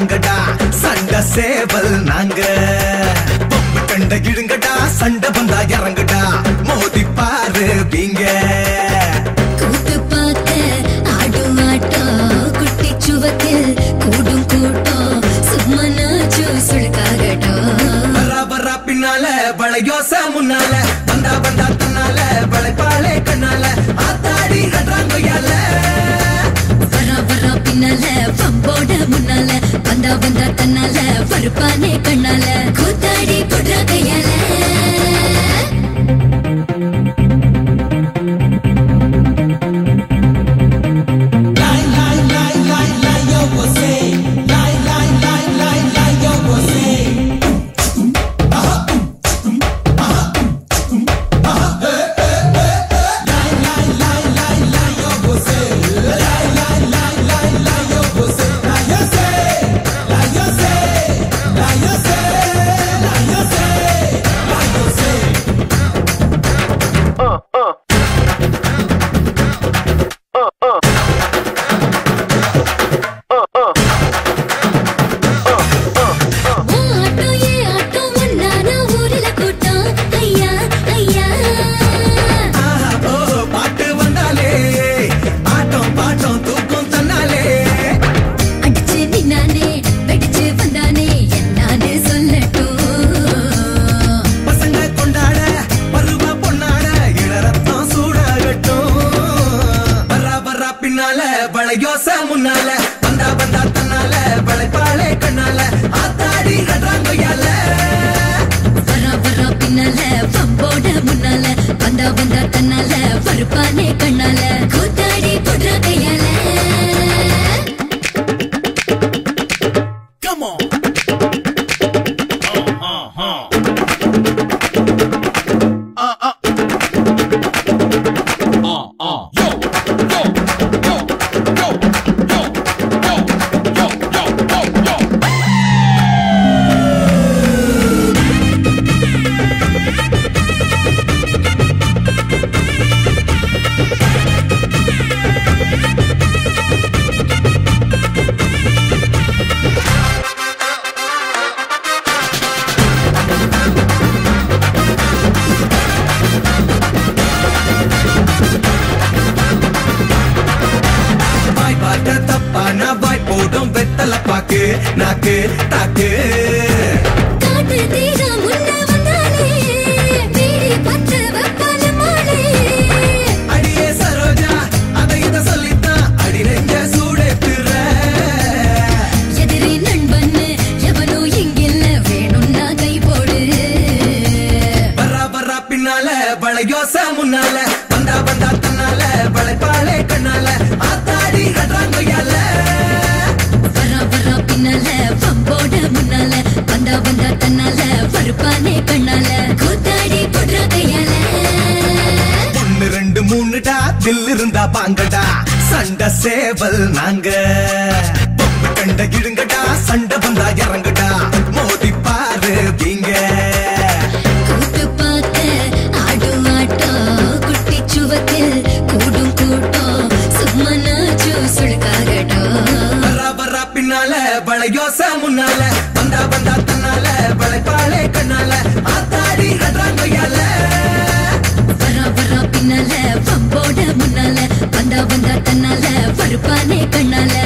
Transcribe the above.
வாங்கடா சண்டை சேவல் நாங்க பொம்பு கண்ட இழுங்கடா சண்டை வந்தா இறங்குடா மோதி பாரு வீங்க கூத்து பார்க்க ஆடும் ஆட்டம் குட்டி சுவத்தில் கூடும் கூட்டம் சும்மா நாச்சும் சுழுக்காகட்டும் வரா வரா பின்னால வளையோச முன்னால வந்தா வந்தா தன்னால வளைப்பாளே கண்ணால ஆத்தாடி நன்றாங்கொய்யால வரா வரா பின்னால பம்போட முன்னால வந்தா வந்தா தன்னால பருப்பானே கண்ணால கூத்தாடி புடுற கையால ஆட்டம் ஏ ஆட்டம் ஒன்னான ஊரில கூட்டம் ஐயா ஐயா ஆஹா, ஓ, பாட்டு வந்தாலே ஆட்டம் பாட்டம் தூக்கம் தன்னாலே அடிச்சு நின்னானே வெடிச்சு வந்தானே என்னான்னு சொல்லட்டும் பசங்க கொண்டாட பருவ பொன்னாட இளரத்தம் சூடாகட்டும் வரா வரா பின்னால வளையோச முன்னால வந்தா வந்தா தன்னால வளைப்பாளே கண்ணால ஆத்தாடி கட்டுறாங்கொய்யால வரா வரா பின்னால பம்போட முன்னால வந்தா வந்தா தன்னால பருப்பானே கண்ணால கூத்தாடி புடுற கையால Come on. வாய் பார்த்த தப்பான வாய் போடும் வெத்தல பாக்கு நாக்கு தாக்கு காட்டு தீரா முன்ன வந்தாலே வீடி பற்ற வைப்பால மாலே அடியே சரோஜா அதை இத சொல்லித்தான் அடி நெஞ்ச சூடேத்துற எதிரி நண்பன்னு எவனோ இங்கில்ல வேணும்னா கை போடு வரா வரா பின்னால வளையோச முன்னால வந்தா வந்தா தன்னால வளைப்பாளே கண்ணால ஆத்தாடி கட்டுறாங்கொய்யால வரா வரா பின்னால பம்போட முன்னால வந்தா வந்தா தன்னால பருப்பானே கண்ணால கூத்தாடி புடுற கையால ஒன்னு ரெண்டு மூணுடா தில் இருந்தா பாங்கடா சண்டை சேவல் நாங்க பொம்பு கண்ட இழுங்கடா சண்டை வந்தா இறங்குடா மோதி பாரு வீங்க கூத்து பார்க்க ஆடும் ஆட்டம் குட்டி சுவத்தில் கூடும் கூட்டம் சும்மா நாச்சும் சுழுக்காகட்டும் வரா வரா பின்னால வளையோச முன்னால வந்தா வந்தா தன்னால வளைப்பாளே கண்ணால ஆத்தாடி கட்டுறாங்கொய்யால வரா வரா பின்னால பம்போட முன்னால வந்தா வந்தா தன்னால பருப்பானே கண்ணால